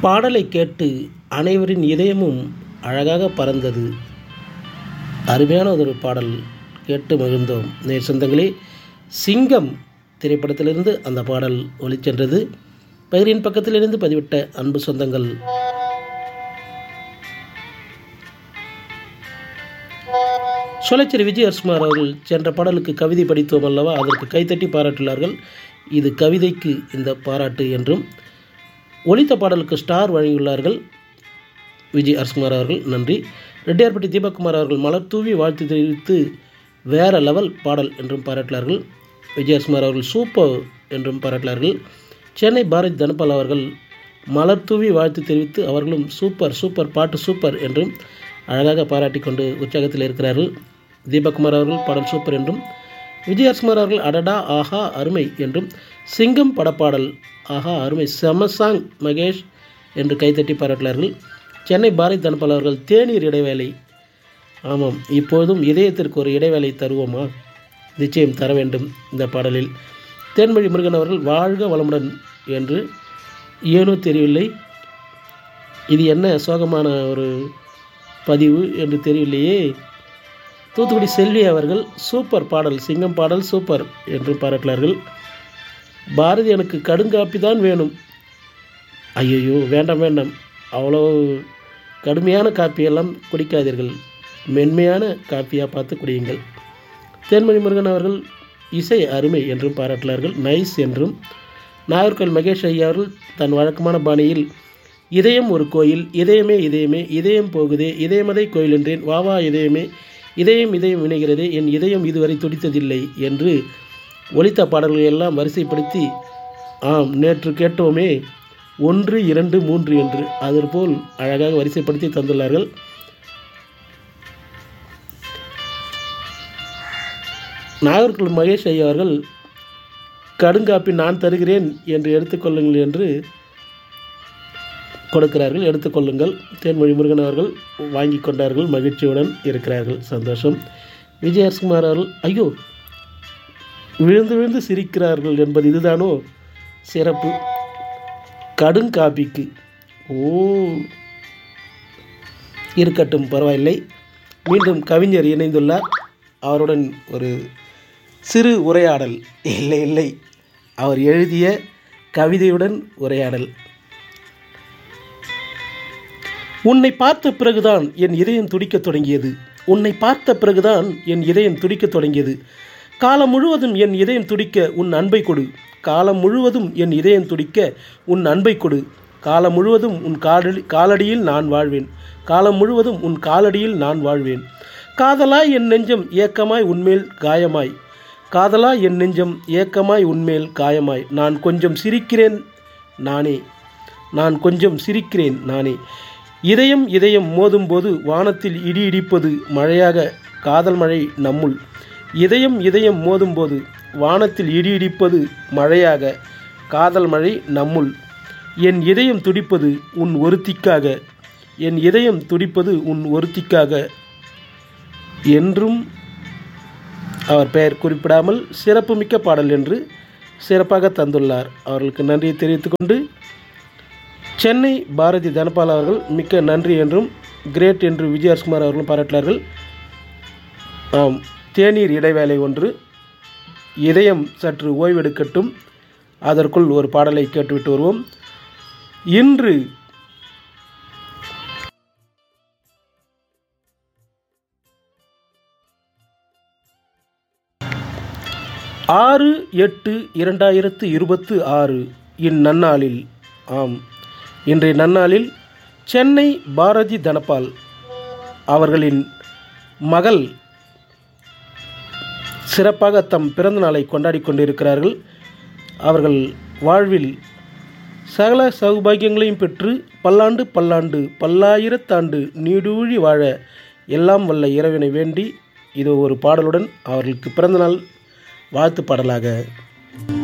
பாடலை கேட்டு அனைவரின் இதயமும் அழகாக பறந்தது அருமையான ஒரு பாடல் கேட்டு மகிழ்ந்தோம் நேர் சொந்தங்களே சிங்கம் திரைப்படத்திலிருந்து அந்த பாடல் ஒளிச்சென்றது பகிரின் பக்கத்திலிருந்து பதிவிட்ட அன்பு சொந்தங்கள் சோலைச்சேரி விஜயகுமார் அவர்கள் சென்ற பாடலுக்கு கவிதை படித்தோம் அல்லவா அதற்கு கைத்தட்டி பாராட்டினார்கள் இது கவிதைக்கு இந்த பாராட்டு என்றும் ஒலித்த பாடலுக்கு ஸ்டார் வழங்கியுள்ளார்கள் விஜய் அரசுகுமார் அவர்கள் நன்றி ரெட்டியார்பட்டி தீபக்குமார் அவர்கள் மலர் தூவி வாழ்த்து தெரிவித்து வேற லெவல் பாடல் என்றும் பாராட்டினார்கள் விஜய் அரசுகுமார் அவர்கள் சூப்பர் என்றும் பாராட்டினார்கள் சென்னை பாரத் தனபால் அவர்கள் மலர் தூவி வாழ்த்து தெரிவித்து அவர்களும் சூப்பர் சூப்பர் பாட்டு சூப்பர் என்றும் அழகாக பாராட்டி கொண்டு உற்சாகத்தில் இருக்கிறார்கள் தீபக்குமார் அவர்கள் பாடல் சூப்பர் என்றும் விஜயகுமார் அவர்கள் அடடா ஆஹா அருமை என்றும் சிங்கம் படப்பாடல் ஆஹா அருமை செமசாங் மகேஷ் என்று கைத்தட்டி பாராட்டினார்கள் சென்னை பாரத் தனபால் அவர்கள் தேநீர் இடைவேளை ஆமாம் இப்போதும் இதயத்திற்கு ஒரு இடைவேளை தருவோமா நிச்சயம் தர வேண்டும் இந்த பாடலில் தேன்மொழி முருகன் அவர்கள் வாழ்க வளமுடன் என்று ஏனோ தெரியவில்லை இது என்ன சோகமான ஒரு பதிவு என்று தெரியவில்லையே தூத்துக்குடி செல்வி அவர்கள் சூப்பர் பாடல் சிங்கம் பாடல் சூப்பர் என்று பாராட்டினார்கள் பாரதி எனக்கு கடுங்காப்பி தான் வேணும் ஐயையோ வேண்டாம் வேண்டாம் அவ்வளோ கடுமையான காப்பியெல்லாம் குடிக்காதீர்கள் மென்மையான காப்பியாக பார்த்து குடியுங்கள் தேன்மொழி முருகன் அவர்கள் இசை அருமை என்றும் பாராட்டினார்கள் நைஸ் என்றும் நாகர்கோவில் மகேஷ் ஐயா அவர்கள் தன் வழக்கமான பாணியில் இதயம் ஒரு கோயில் இதயமே இதயமே இதயம் போகுதே இதயமதை கோயில் என்றேன் வா வா இதயமே இதயம் இதயம் இணைகிறதே என் இதயம் இதுவரை துடித்ததில்லை என்று ஒலித்த பாடல்களை எல்லாம் வரிசைப்படுத்தி ஆம் நேற்று கேட்டோமே ஒன்று இரண்டு மூன்று என்று அதுபோல் அழகாக வரிசைப்படுத்தி தந்துள்ளார்கள் நாகர்கோவில் மகேஷ் ஐயா அவர்கள் கடுங்காப்பி நான் தருகிறேன் என்று எடுத்துக்கொள்ளுங்கள் என்று கொடுக்கிறார்கள் எடுத்துக்கொள்ளுங்கள் தேன்மொழி முருகன் அவர்கள் வாங்கி கொண்டார்கள் மகிழ்ச்சியுடன் இருக்கிறார்கள் சந்தோஷம் விஜயகுமார் அவர்கள் ஐயோ விழுந்து விழுந்து சிரிக்கிறார்கள் என்பது இதுதானோ சிறப்பு கடுங்காப்பிக்கு ஓ இருக்கட்டும் பரவாயில்லை மீண்டும் கவிஞர் இணைந்துள்ளார் அவருடன் ஒரு சிறு உரையாடல் இல்லை இல்லை அவர் எழுதிய கவிதையுடன் உரையாடல் உன்னை பார்த்த பிறகுதான் என் இதயம் துடிக்கத் தொடங்கியது உன்னை பார்த்த பிறகுதான் என் இதயம் துடிக்கத் தொடங்கியது காலம் முழுவதும் என் இதயம் துடிக்க உன் அன்பை கொடு காலம் முழுவதும் என் இதயம் துடிக்க உன் அன்பை கொடு காலம் முழுவதும் உன் காலடி காலடியில் நான் வாழ்வேன் காலம் முழுவதும் உன் காலடியில் நான் வாழ்வேன் காதலாய் என் நெஞ்சம் ஏக்கமாய் உன்மேல் காயமாய் காதலாய் என் நெஞ்சம் ஏக்கமாய் உன்மேல் காயமாய் நான் கொஞ்சம் சிரிக்கிறேன் நானே நான் கொஞ்சம் சிரிக்கிறேன் நானே இதயம் இதயம் மோதும்போது வானத்தில் இடி இடிப்பது மழையாக காதல் மழை நம்முள் இதயம் இதயம் மோதும்போது வானத்தில் இடி இடிப்பது மழையாக காதல் மழை நம்முள் என் இதயம் துடிப்பது உன் ஒருத்திக்காக என் இதயம் துடிப்பது உன் ஒருத்திக்காக என்றும் அவர் பெயர் குறிப்பிடாமல் சிறப்புமிக்க பாடல் என்று சிறப்பாக தந்துள்ளார் அவர்களுக்கு நன்றியை தெரிவித்துக்கொண்டு சென்னை பாரதி தனபால் அவர்கள் மிக்க நன்றி என்றும் கிரேட் என்று விஜயகுமார் அவர்களும் பாராட்டினார்கள் ஆம் தேநீர் இடைவேளை ஒன்று இதயம் சற்று ஓய்வெடுக்கட்டும் அதற்குள் ஒரு பாடலை கேட்டுவிட்டு வருவோம் இன்று ஆறு எட்டு இரண்டாயிரத்து இருபத்து ஆறு இந்நன்னாளில் ஆம் இன்றைய நன்னாளில் சென்னை பாரதி தனபால் அவர்களின் மகள் சிறப்பாக தம் பிறந்த நாளை கொண்டாடி கொண்டிருக்கிறார்கள் அவர்கள் வாழ்வில் சகல சௌபாகியங்களையும் பெற்று பல்லாண்டு பல்லாண்டு பல்லாயிரத்தாண்டு நீடூழி வாழ எல்லாம் வல்ல இறைவனை வேண்டி இது ஒரு பாடலுடன் அவர்களுக்கு பிறந்தநாள் வாழ்த்து பாடலாக